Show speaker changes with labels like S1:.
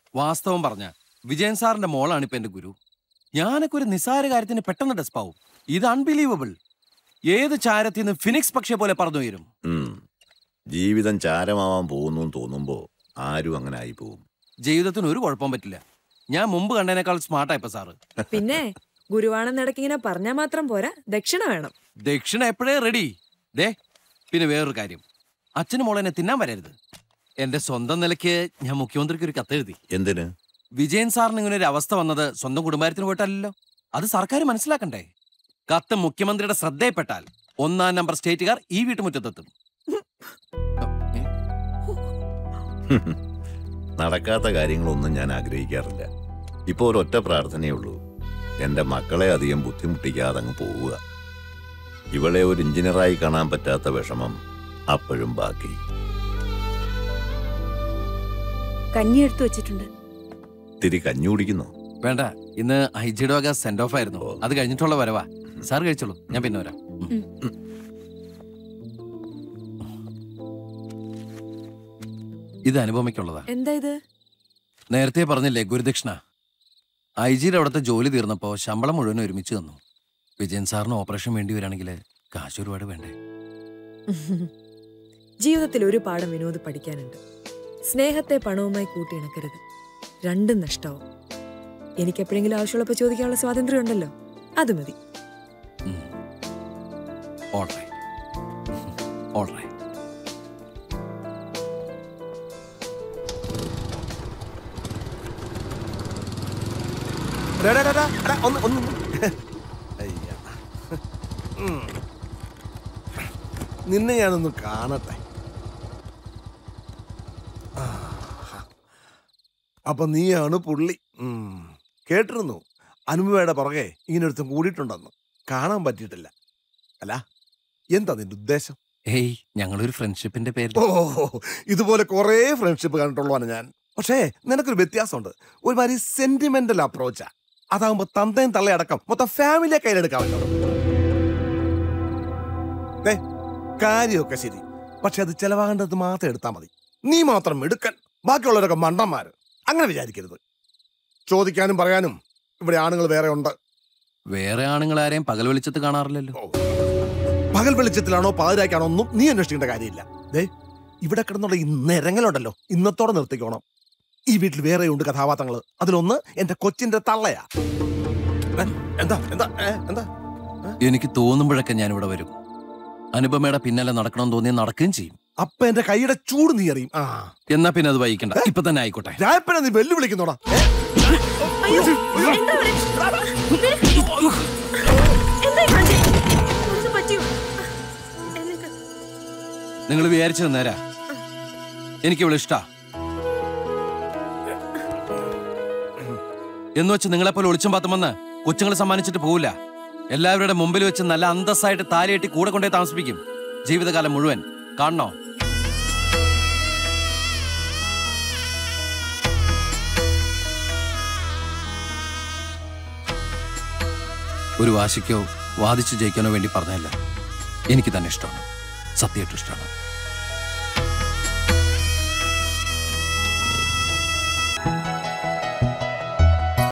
S1: വാസ്തവം പറഞ്ഞ വിജയൻ സാറിന്റെ മോളാണ് ഇപ്പൊ എന്റെ ഗുരു ഞാനൊക്കെ ഒരു നിസ്സാര കാര്യത്തിന് പെട്ടെന്ന് ഡെസ്പാവും ഇത് അൺബിലീവബിൾ ഏത് ചാരത്തിൽ നിന്ന് ഫിനിക്സ് പക്ഷിയെ പോലെ പറന്നുയരും
S2: ഉം. ജീവിതം ചാരമാവാൻ പോകുന്നു എന്ന് തോന്നുമ്പോ ആരും അങ്ങനെ ആയി പോകും
S1: ജീവിതത്തിന് ഒരു കുഴപ്പം പറ്റില്ല ഞാൻ മുമ്പ് കണ്ടതിനേക്കാൾ സ്മാർട്ടായിപ്പോ സാറ്
S3: പിന്നെ ഗുരുവാണെന്ന് ഇടയ്ക്കിങ്ങനെ പറഞ്ഞാൽ മാത്രം പോരാ ദക്ഷിണ വേണം
S1: ദക്ഷിണ എപ്പോഴേ റെഡി ദേ പിന്നെ വേറൊരു കാര്യം അച്ഛനും മോളെന്നെ തിന്നാൻ വരരുത് എന്റെ സ്വന്തം നിലയ്ക്ക് ഞാൻ മുഖ്യമന്ത്രിക്ക് ഒരു കത്തെഴുതി
S2: എന്തിന്
S1: വിജയൻ സാറിന് ഇങ്ങനെ ഒരു അവസ്ഥ വന്നത് സ്വന്തം കുടുംബാരത്തിന് പോയിട്ടല്ലല്ലോ അത് സർക്കാർ മനസ്സിലാക്കണ്ടേ കത്ത് മുഖ്യമന്ത്രിയുടെ ശ്രദ്ധയിൽപ്പെട്ടാൽ ഒന്നാം നമ്പർ സ്റ്റേറ്റുകാർ ഈ വീട്ടുമുറ്റത്തെത്തും
S2: നടക്കാത്ത കാര്യങ്ങളൊന്നും ഞാൻ ആഗ്രഹിക്കാറില്ല ഇപ്പോൾ ഒരൊറ്റ പ്രാർത്ഥനയേ ഉള്ളൂ എൻ്റെ മക്കളെ അധികം ബുദ്ധിമുട്ടിക്കാതെ അങ്ങ് പോവുക ഇവളെ ഒരു എഞ്ചിനീയറായി കാണാൻ പറ്റാത്ത വിഷമം അപ്പോഴും ബാക്കി
S3: കഞ്ഞി എടുത്തു വെച്ചിട്ടുണ്ട്
S2: തിരി കഞ്ഞി കുടിക്കുന്നു
S1: വേണ്ട ഇന്ന് ഐജിയുടെ വക സെൻഡ് ഓഫ് ആയിരുന്നു അത് കഴിഞ്ഞിട്ടുള്ള വരവാ സാർ കഴിച്ചോളൂ ഞാൻ പിന്നെ വരാം ഉം. ഇത് അനുപമയ്ക്കുള്ളതാ
S3: എന്താ ഇത്
S1: നേരത്തെ പറഞ്ഞില്ലേ ഗുരുദക്ഷിണ ഐ ജിയുടെ അവിടുത്തെ ജോലി തീർന്നപ്പോൾ ശമ്പളം മുഴുവൻ ഒരുമിച്ച് തന്നു വിജയൻ സാറിന് ഓപ്പറേഷൻ വേണ്ടി വരികയാണെങ്കിൽ കാശ് ഒരുപാട് വേണ്ടേ
S3: ജീവിതത്തിൽ ഒരു പാഠം വിനോദ് പഠിക്കാനുണ്ട് സ്നേഹത്തെ പണവുമായി കൂട്ടിയിണക്കരുത് രണ്ടും നഷ്ടാവും എനിക്ക് എപ്പോഴെങ്കിലും ആവശ്യമുള്ളപ്പോൾ ചോദിക്കാനുള്ള സ്വാതന്ത്ര്യം ഉണ്ടല്ലോ അത് മതി
S1: ഓൾ റൈറ്റ് ഓൾ റൈറ്റ്
S4: ഡാ, ഡാ, ഡാ, ഡാ, എടാ, ഒന്ന് ഒന്ന് ഒന്ന്. അയ്യ. ഉം. നിന്നെ ഞാനൊന്ന് കാണട്ടെ ആ. അപ്പൊ നീയാണ് പുള്ളി ഉം. കേട്ടിരുന്നു അനുപമയുടെ പുറകെ ഇങ്ങനെ ഒരുത്തം കൂടിയിട്ടുണ്ടെന്ന് കാണാൻ പറ്റിയിട്ടില്ല അല്ല എന്താ നിന്റെ ഉദ്ദേശം
S1: ഏയ് ഞങ്ങളൊരു ഫ്രണ്ട്ഷിപ്പിന്റെ പേരിൽ
S4: ഓ ഇതുപോലെ കുറേ ഫ്രണ്ട്ഷിപ്പ് കണ്ടിട്ടുള്ളതാണ് ഞാൻ പക്ഷേ നിനക്കൊരു വ്യത്യാസമുണ്ട് ഒരുമാതിരി സെന്റിമെന്റൽ അപ്രോച്ചാ അതാകുമ്പോ തന്തയും തള്ളയടക്കം മൊത്തം ഫാമിലിയെ കയ്യിലെടുക്കാമല്ലോ ദേ, കാര്യമൊക്കെ ശരി പക്ഷെ അത് ചെലവാകേണ്ടത് മാത്രം എടുത്താൽ മതി നീ മാത്രം എടുക്കൻ ബാക്കിയുള്ളവരൊക്കെ മണ്ടന്മാര് അങ്ങനെ വിചാരിക്കരുത് ചോദിക്കാനും പറയാനും ഇവിടെ ആണുങ്ങൾ വേറെ ഉണ്ട്
S1: വേറെ ആണുങ്ങൾ ആരെയും പകൽ വെളിച്ചത്ത് കാണാറില്ലല്ലോ
S4: പകൽ വെളിച്ചത്തിലാണോ പാതിരാക്കാണോ ഒന്നും നീ അന്വേഷിക്കേണ്ട കാര്യമില്ല ദേ ഇവിടെ കിടന്നുള്ള ഈ നിരങ്ങലുണ്ടല്ലോ ഇന്നത്തോടെ നിർത്തിക്കോണം ഈ വീട്ടിൽ വേറെയുണ്ട് കഥാപാത്രങ്ങൾ അതിലൊന്ന് എന്റെ കൊച്ചിന്റെ തള്ളയാ ഏ, എന്താ എന്താ ഏ, എന്താ
S1: എനിക്ക് തോന്നുമ്പോഴൊക്കെ ഞാൻ ഇവിടെ വരും അനുപമയുടെ പിന്നാലെ നടക്കണമെന്ന് തോന്നിയാൽ നടക്കുകയും ചെയ്യും
S4: അപ്പൊ എന്റെ കൈയുടെ ചൂട് നീ അറിയും ആ
S1: എന്നാ പിന്നെ അത് വൈകിക്കണ്ട ഇപ്പൊ തന്നെ ആയിക്കോട്ടെ
S4: രായപ്പനെ നീ വെല്ലുവിളിക്കുന്നോടാ ഏ?
S1: നിങ്ങൾ വിചാരിച്ചത് നേരാ എനിക്ക് ഇവിടെ ഇഷ്ടാ എന്ന് വെച്ച് നിങ്ങളെപ്പോലെ ഒളിച്ചും പാത്തും വന്ന് കൊച്ചുങ്ങൾ സമ്മാനിച്ചിട്ട് പോവില്ല എല്ലാവരുടെ മുമ്പിൽ വെച്ച് നല്ല അന്തസ്സായിട്ട് താലിയെട്ടി കൂടെ കൊണ്ടേ താമസിപ്പിക്കും ജീവിതകാലം മുഴുവൻ കാണണോ ഒരു വാശിക്കോ വാദിച്ചു ജയിക്കാനോ വേണ്ടി പറഞ്ഞല്ല എനിക്ക് തന്നെ ഇഷ്ടമാണ് സത്യമായിട്ടും ഇഷ്ടമാണ്